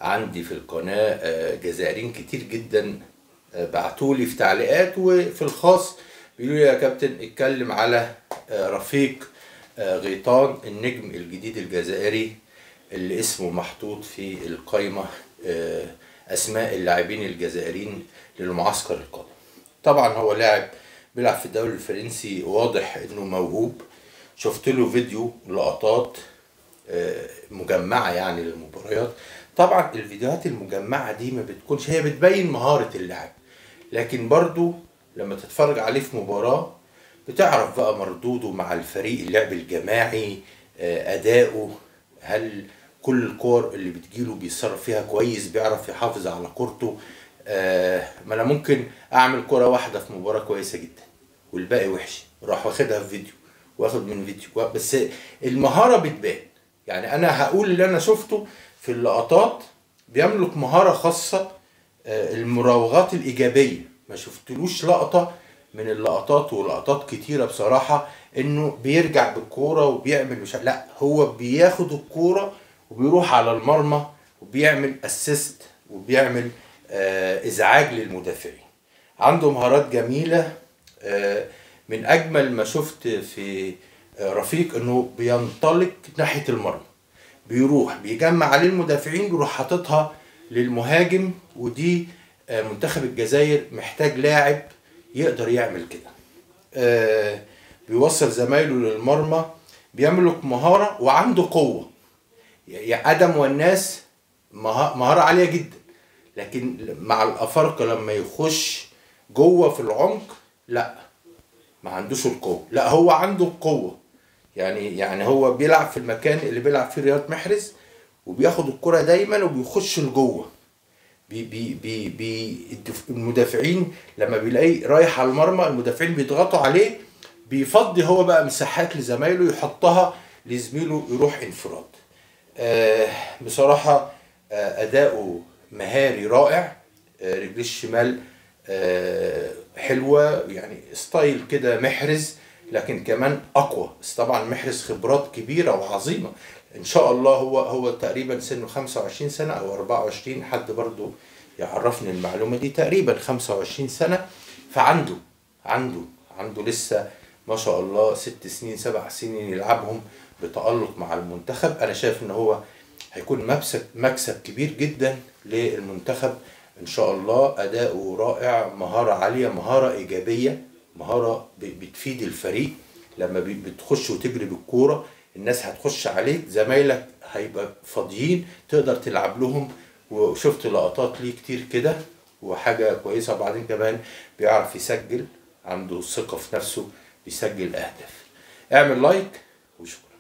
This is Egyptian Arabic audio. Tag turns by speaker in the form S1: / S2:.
S1: عندي في القناة آه، جزائريين كتير جدا آه، بعتولي في تعليقات وفي الخاص بيقولوا لي يا كابتن اتكلم على آه، رفيق آه، غيطان النجم الجديد الجزائري اللي اسمه محطوط في القائمة آه، أسماء اللاعبين الجزائريين للمعسكر القادم طبعا هو لاعب بيلعب في الدوري الفرنسي واضح انه موهوب شفت له فيديو لقطات آه، مجمعة يعني للمباريات طبعا الفيديوهات المجمعة دي ما بتكونش هي بتبين مهارة اللاعب لكن برضو لما تتفرج عليه في مباراة بتعرف بقى مردوده مع الفريق اللعب الجماعي آه، أداؤه هل كل الكور اللي بتجيله بيتصرف فيها كويس بيعرف يحافظ على كورته آه، ما انا ممكن اعمل كرة واحدة في مباراة كويسة جدا والباقي وحش راح واخدها في فيديو واخد من فيديو بس المهارة بتبان يعني انا هقول اللي انا شفته في اللقطات بيملك مهارة خاصة آه، المراوغات الإيجابية ما شفتلوش لقطة من اللقطات ولقطات كتيرة بصراحة انه بيرجع بالكورة وبيعمل مش لا هو بياخد الكورة وبيروح على المرمى وبيعمل اسيست وبيعمل آه، ازعاج للمدافعين عنده مهارات جميلة آه، من اجمل ما شفت في آه، رفيق انه بينطلق ناحية المرمى بيروح بيجمع عليه المدافعين بيروح حاططها للمهاجم ودي آه، منتخب الجزائر محتاج لاعب يقدر يعمل كده آه، بيوصل زمايله للمرمى بيملك مهارة وعنده قوة يعني ادم والناس مها- مهارة عالية جدا لكن مع الافارقه لما يخش جوه في العمق لا ما عندوش القوه لا هو عنده القوه يعني يعني هو بيلعب في المكان اللي بيلعب فيه رياض محرز وبياخد الكره دايما وبيخش لجوه بي بي بي بي الدف- المدافعين لما بيلاقيه رايح على المرمى المدافعين بيضغطوا عليه بيفضي هو بقى مساحات لزمايله يحطها لزميله يروح انفراد آه بصراحة آه أداؤه مهاري رائع آه رجليه الشمال آه حلوة يعني ستايل كده محرز لكن كمان أقوى بس طبعا محرز خبرات كبيرة وعظيمة إن شاء الله هو هو تقريبا سنه 25 سنة أو 24 حد برضو يعرفني المعلومة دي تقريبا 25 سنة فعنده عنده عنده لسه ما شاء الله ست سنين سبع سنين يلعبهم بتألق مع المنتخب أنا شايف إن هو هيكون مكسب مكسب كبير جدا للمنتخب إن شاء الله أداؤه رائع مهارة عالية مهارة إيجابية مهارة ب- بتفيد الفريق لما بي- بتخش وتجري بالكورة الناس هتخش عليك زمايلك هيبقى فاضيين تقدر تلعب لهم وشفت لقطات ليه كتير كده وحاجة كويسة وبعدين كمان بيعرف يسجل عنده ثقة في نفسه بيسجل أهداف اعمل لايك وشكرا